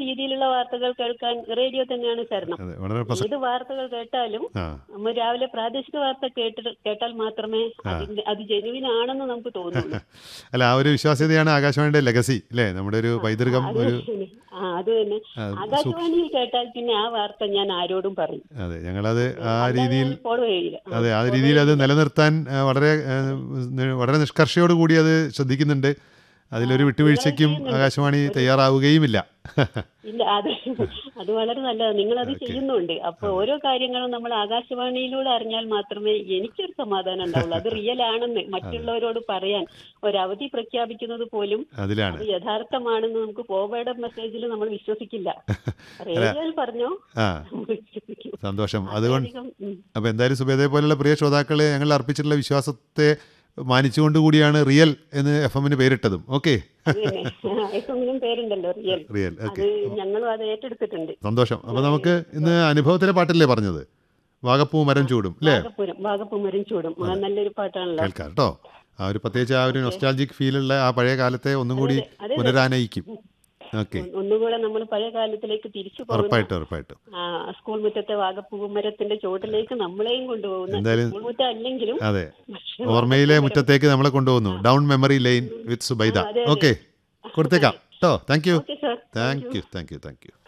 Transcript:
രീതിയിലുള്ള വാർത്തകൾ കേൾക്കാൻ റേഡിയോ തന്നെയാണ് ശരണം അതെ വളരെ പ്രസ ഏത് വാർത്തകൾ കേട്ടാലും ആ നമ്മൾ രാവിലെ പ്രാദേശിക വാർത്ത കേട്ടിട്ട് കേട്ടാൽ മാത്രമേ അതിന്റെ അത് ജെനുവിൻ ആണെന്ന് നമുക്ക് തോന്നുള്ളൂ അല്ല ആ ഒരു വിശ്വാസ്യതയാണ് ആകാശവാണിയുടെ ലെഗസി അല്ലേ നമ്മുടെ ഒരു പൈതൃകം അത് ഒരു തന്നെ. ആ അത് തന്നെ ആ, ആകാശവാണിയിൽ കേട്ടാൽ പിന്നെ ആ വാർത്ത ഞാൻ ആരോടും പറയും അതെ ഞങ്ങളത് ആ രീതിയിൽ ഫോളോ ചെയ്യില്ല ആ, അതെ ആ രീതിയിൽ അത് നിലനിർത്താൻ ആ, വളരെ ആ, നി- വളരെ നിഷ്കർഷയോട് കൂടി അത് ശ്രദ്ധിക്കുന്നുണ്ട് അതിലൊരു വിട്ടുവീഴ്ചയ്ക്കും ആകാശവാണി തയ്യാറാവുകയുമില്ല ഇല്ല അത് അത് വളരെ നല്ലതാണ് നിങ്ങൾ അത് ചെയ്യുന്നുണ്ട് അപ്പൊ ഓരോ കാര്യങ്ങളും നമ്മൾ ആകാശവാണിയിലൂടെ അറിഞ്ഞാൽ മാത്രമേ എനിക്കൊരു സമാധാനം ഉണ്ടാവുള്ളൂ അത് റിയൽ ആണെന്ന് മറ്റുള്ളവരോട് പറയാൻ ഒരവധി പ്രഖ്യാപിക്കുന്നത് പോലും അതിലാണ് അത് യഥാർത്ഥമാണെന്ന് നമുക്ക് ഫോർവേഡ് മെസ്സേജിൽ നമ്മൾ വിശ്വസിക്കില്ല റേഡിയോയിൽ പറഞ്ഞോ ആ നമ്മൾ വിശ്വസിക്കും സന്തോഷം അതുകൊണ്ട് അധികം, ഉം. അപ്പോൾ എന്തായാലും സുബേദയെ പോലുള്ള പ്രിയ ശ്രോതാക്കളെ ഞങ്ങൾ അർപ്പിച്ചിട്ടുള്ള വിശ്വാസത്തെ മാനിച്ചുകൊണ്ട് കൂടിയാണ് റിയൽ എന്ന് എഫ് എമ്മിന് പേരിട്ടതും ഓക്കെ അത് തന്നെ എഫ്എമ്മിനും പേരുണ്ടല്ലോ റിയൽ റിയൽ അത് ഓക്കെ ഞങ്ങളും അത് ഏറ്റെടുത്തിട്ടുണ്ട് സന്തോഷം അപ്പോൾ നമുക്ക് ഇന്ന് അനുഭവത്തിലെ പാട്ടല്ലേ പറഞ്ഞത് വാഗപ്പൂ മരം ചൂടും അല്ലേ വാഗപ്പുരം വാഗപ്പുമരും ചൂടും ആ, നല്ലൊരു പാട്ടാണല്ലോ കേൾക്കാം കേട്ടോ ആ ഒരു പ്രത്യേകിച്ച് ആ ഒരു നൊസ്റ്റാൾജിക് ഫീലുള്ള ആ പഴയ കാലത്തെ ഒന്നും കൂടി അതെ. പുനരാനയിക്കും ഓക്കെ ഒന്നുകൂടെ നമ്മൾ പഴയ കാലത്തിലേക്ക് തിരിച്ചു പോകുന്ന ഉറപ്പായിട്ടും ഉറപ്പായിട്ടും ആ, സ്കൂൾ മുറ്റത്തെ വാഗപ്പൂമരത്തിന്റെ ചോട്ടിലേക്ക് നമ്മളെയും കൊണ്ടുപോകുന്ന എന്തായാലും- സ്കൂൾ മുറ്റം അല്ലെങ്കിലും അതെ ഓർമ്മയിലെ മുറ്റത്തേക്ക് നമ്മളെ കൊണ്ടുപോകുന്നു down memory lane with Subaida അതെ, അതെ. ഓക്കെ കൊടുത്തേക്കാം കേട്ടോ thank you okay sir thank you thank you thank U